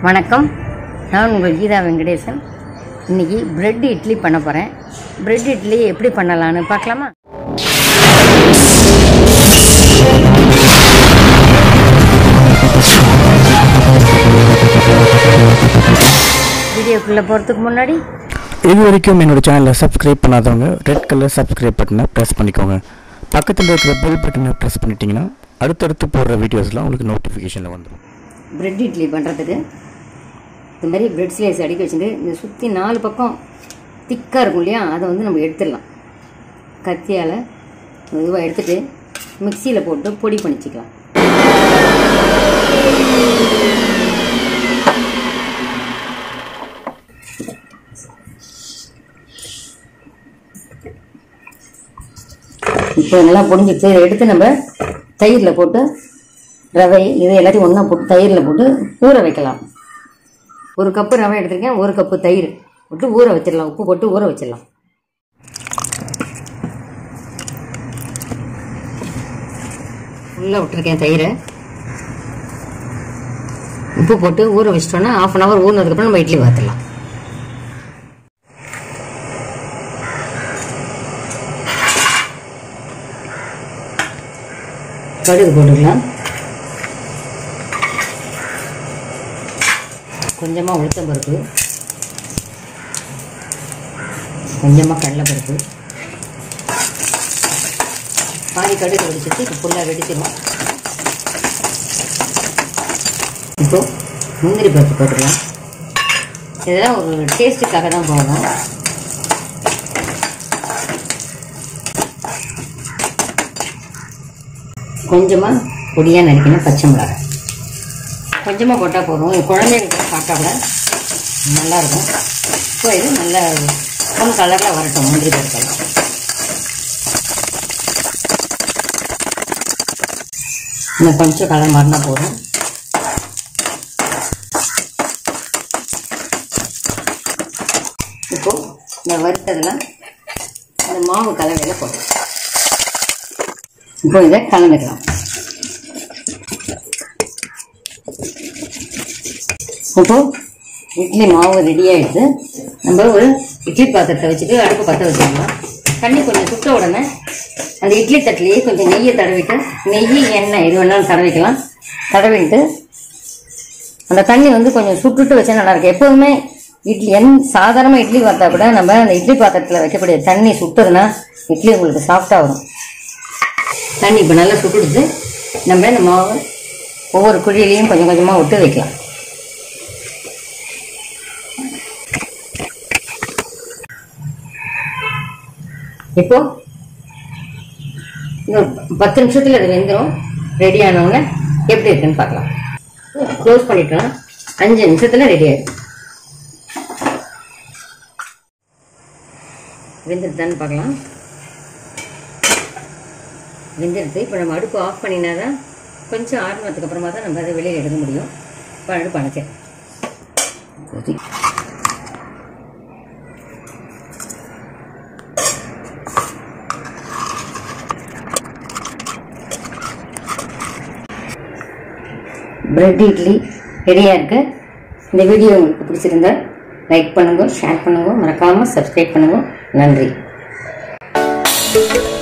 வணக்கம் நான் உங்கள் கீதா வெங்கடேசன் இன்னைக்கு பிரெட் இட்லி பண்ண போகிறேன் பிரெட் இட்லி எப்படி பண்ணலான்னு பார்க்கலாமா வீடியோக்குள்ளே போகிறதுக்கு முன்னாடி இது வரைக்கும் என்னோட சேனலை சப்ஸ்கிரைப் பண்ணாதவங்க ரெட் கலர் சப்ஸ்கிரைப் பட்டனை ப்ரெஸ் பண்ணிக்கோங்க பக்கத்தில் இருக்கிற பெல் பட்டனை ப்ரெஸ் பண்ணிட்டீங்கன்னா அடுத்தடுத்து போடுற வீடியோஸ்லாம் உங்களுக்கு நோட்டிஃபிகேஷனில் வந்துடும் பிரெட் இட்லி பண்ணுறதுக்கு இந்த மாதிரி பிரெட் ஸ்லைஸ் அடிக்க வச்சுட்டு இந்த சுற்றி நாலு பக்கம் திக்காக இருக்கும் இல்லையா அதை வந்து நம்ம எடுத்துடலாம் கத்தியால் இதுவாக எடுத்துட்டு மிக்சியில் போட்டு பொடி பண்ணிச்சிக்கலாம் இப்போ இதெல்லாம் பொடிஞ்சிட்டு இதை எடுத்து நம்ம தயிரில் போட்டு ரவை இது எல்லாத்தையும் ஒன்றா போட்டு தயிரில் போட்டு ஊற வைக்கலாம் ஒரு கப்பு ரவை எடுத்திருக்கேன் ஒரு கப்பு தயிர் போட்டு ஊற வச்சிடலாம் உப்பு போட்டு ஊற வச்சிடலாம் ஃபுல்லாக விட்டுருக்கேன் தயிரை உப்பு போட்டு ஊற வச்சிட்டோன்னா ஆஃப் அன் ஹவர் ஊறினதுக்கப்புறம் நம்ம இட்லி வாத்துடலாம் கடுகு போட்டுக்கலாம் கொஞ்சமாக உளுத்தம் பருப்பு கொஞ்சமாக கடலைப்பருப்பு பாதி கடுகு வெடிச்சிட்டு இப்போ ஃபுல்லாக வெடிச்சிடும் இப்போ முந்திரி பருப்பு போட்டுக்கலாம் இதெல்லாம் ஒரு டேஸ்ட்டுக்காக தான் போகணும் கொஞ்சமாக பொடியாக நறுக்கின பச்சை மிளகாய் கொஞ்சமாக போட்டால் போதும் இது குழந்தைங்களுக்கு சாப்பிட்டா கூட நல்லா இருக்கும் இப்போ இது நல்ல பொன் கலரில் வரட்டும் முந்திரி பருப்பெல்லாம் இன்னும் கொஞ்சம் கலர் மாறினா போதும் இப்போ இந்த வறுத்ததெல்லாம் இந்த மாவு கலவையில் போடும் இப்போ இதை கலந்துக்கலாம் இப்போ இட்லி மாவு ரெடி ஆயிடுது நம்ம ஒரு இட்லி பாத்திரத்தை வச்சுட்டு அடுப்பு பற்ற வச்சிடலாம் தண்ணி கொஞ்சம் சுட்ட உடனே அந்த இட்லி தட்டிலேயே கொஞ்சம் நெய்யை தடவிட்டு நெய் எண்ணெய் எது வேணாலும் தடவிக்கலாம் தடவிட்டு அந்த தண்ணி வந்து கொஞ்சம் சுட்டுட்டு வச்சா நல்லா இருக்கும் எப்போதுமே இட்லி என் சாதாரண இட்லி பார்த்தா கூட நம்ம அந்த இட்லி பாத்திரத்தில் வைக்கக்கூடிய தண்ணி சுட்டுதுன்னா இட்லி உங்களுக்கு சாஃப்டாக வரும் தண்ணி இப்போ நல்லா சுட்டுடுச்சு நம்ம இந்த மாவு ஒவ்வொரு குழியிலையும் கொஞ்சம் கொஞ்சமாக விட்டு வைக்கலாம் இப்போ இன்னொரு பத்து நிமிஷத்துல அது வெந்துடும் ரெடி ஆனவுடனே எப்படி இருக்குன்னு பார்க்கலாம் க்ளோஸ் பண்ணிக்கலாம் அஞ்சு நிமிஷத்துல ரெடி ஆயிடும் வெந்துருதான்னு பார்க்கலாம் வெந்துடுது இப்போ நம்ம அடுப்பு ஆஃப் பண்ணினா தான் கொஞ்சம் ஆறுனதுக்கு அப்புறமா தான் நம்ம அதை வெளியில் எடுக்க முடியும் இப்போ அடுப்பு அணைச்சேன் கொதி பிரெட் இட்லி ரெடியாக இருக்கு இந்த வீடியோ உங்களுக்கு பிடிச்சிருந்தா லைக் பண்ணுங்க ஷேர் பண்ணுங்க மறக்காமல் சப்ஸ்கிரைப் பண்ணுங்க நன்றி